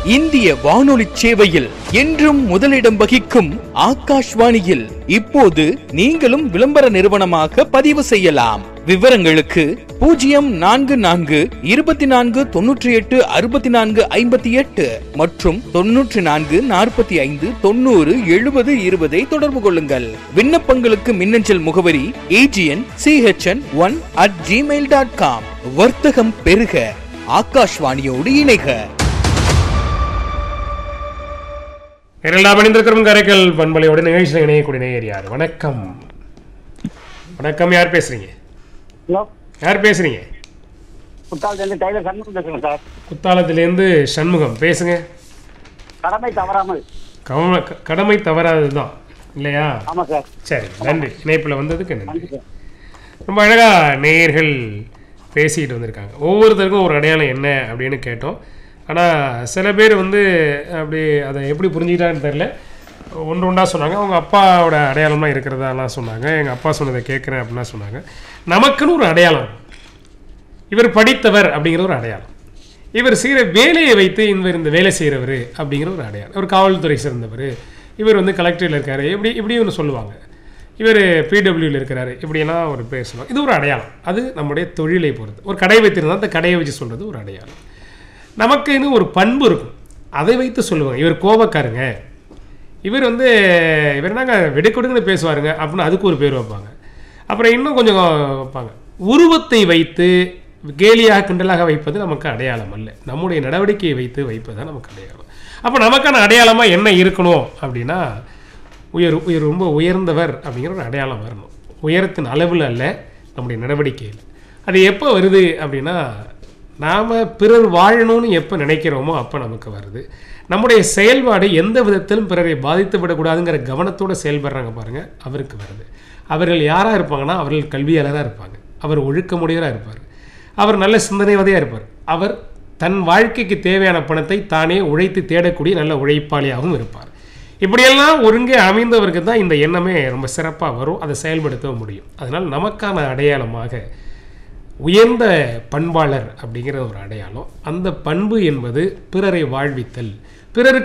இந்திய வானொலி சேவையில் என்றும் முதலிடம் வகிக்கும் ஆகாஷ்வாணியில் இப்போது நீங்களும் விளம்பர நிறுவனமாக பதிவு செய்யலாம் விவரங்களுக்கு பூஜ்ஜியம் நான்கு நான்கு இருபத்தி நான்கு தொன்னூற்றி எட்டு அறுபத்தி நான்கு ஐம்பத்தி எட்டு மற்றும் தொன்னூற்றி நான்கு நாற்பத்தி ஐந்து தொண்ணூறு எழுபது இருபதை தொடர்பு கொள்ளுங்கள் விண்ணப்பங்களுக்கு மின்னஞ்சல் முகவரி AGN CHN one at Gmail dot com வர்த்தகம் பெருக ஆகாஷ்வாணியோடு இணைக இரண்டாம் அணிந்திருக்கிறோம் கரைக்கல் பண்பலையோட நிகழ்ச்சியில் இணையக்கூடிய நேயர் யார் வணக்கம் வணக்கம் யார் பேசுறீங்க ஹலோ யார் பேசுறீங்க குத்தாலத்துலேருந்து டைலர் சண்முகம் பேசுகிறேன் சார் குத்தாலத்திலேருந்து சண்முகம் பேசுங்க கடமை தவறாமல் கவன க- கடமை தவறாதது தான் இல்லையா ஆமாம் சார் சரி நன்றி இணைப்பில் வந்ததுக்கு நன்றி நன்றி சார் ரொம்ப அழகா நேயர்கள் பேசிக்கிட்டு வந்திருக்காங்க ஒவ்வொருத்தருக்கும் ஒரு அடையாளம் என்ன அப்படின்னு கேட்டோம் ஆனால் சில பேர் வந்து அப்படி அதை எப்படி புரிஞ்சுக்கிட்டான்னு தெரில ஒன்று ஒன்றா சொன்னாங்க அவங்க அப்பாவோட அடையாளம்லாம் இருக்கிறதாலாம் சொன்னாங்க எங்கள் அப்பா சொன்னதை கேட்குறேன் அப்படின்லாம் சொன்னாங்க நமக்குன்னு ஒரு அடையாளம் இவர் படித்தவர் அப்படிங்கிற ஒரு அடையாளம் இவர் செய்கிற வேலையை வைத்து இவர் இந்த வேலை செய்கிறவர் அப்படிங்கிற ஒரு அடையாளம் இவர் காவல்துறை சேர்ந்தவர் இவர் வந்து கலெக்டரில் இருக்காரு இப்படி இப்படி ஒன்று சொல்லுவாங்க இவர் பிடபிள்யூவில் இருக்கிறாரு இப்படியெல்லாம் ஒரு பேர் சொல்லுவாங்க இது ஒரு அடையாளம் அது நம்முடைய தொழிலை பொறுத்து ஒரு கடை வைத்திருந்தா அந்த கடையை வச்சு சொல்கிறது ஒரு அடையாளம் நமக்குன்னு ஒரு பண்பு இருக்கும் அதை வைத்து சொல்லுவாங்க இவர் கோபக்காருங்க இவர் வந்து இவர் என்னங்க வெடுக்கொடுக்குன்னு பேசுவாருங்க அப்படின்னு அதுக்கு ஒரு பேர் வைப்பாங்க அப்புறம் இன்னும் கொஞ்சம் வைப்பாங்க உருவத்தை வைத்து கேலியாக கிண்டலாக வைப்பது நமக்கு அடையாளம் அல்ல நம்முடைய நடவடிக்கையை வைத்து வைப்பது தான் நமக்கு அடையாளம் அப்போ நமக்கான அடையாளமாக என்ன இருக்கணும் அப்படின்னா உயர் உயர் ரொம்ப உயர்ந்தவர் அப்படிங்கிற ஒரு அடையாளம் வரணும் உயரத்தின் அளவில் அல்ல நம்முடைய நடவடிக்கையில் அது எப்போ வருது அப்படின்னா நாம் பிறர் வாழணும்னு எப்போ நினைக்கிறோமோ அப்போ நமக்கு வருது நம்முடைய செயல்பாடு எந்த விதத்திலும் பிறரை பாதித்து விடக்கூடாதுங்கிற கவனத்தோடு செயல்படுறாங்க பாருங்கள் அவருக்கு வருது அவர்கள் யாராக இருப்பாங்கன்னா அவர்கள் கல்வியாளராக இருப்பாங்க அவர் ஒழுக்கமுடையவராக இருப்பார் அவர் நல்ல சிந்தனைவாதியாக இருப்பார் அவர் தன் வாழ்க்கைக்கு தேவையான பணத்தை தானே உழைத்து தேடக்கூடிய நல்ல உழைப்பாளியாகவும் இருப்பார் இப்படியெல்லாம் ஒருங்கே அமைந்தவருக்கு தான் இந்த எண்ணமே ரொம்ப சிறப்பாக வரும் அதை செயல்படுத்த முடியும் அதனால் நமக்கான அடையாளமாக உயர்ந்த பண்பாளர் அப்படிங்கிற ஒரு அடையாளம் அந்த பண்பு என்பது பிறரை வாழ்வித்தல் பிறருக்கு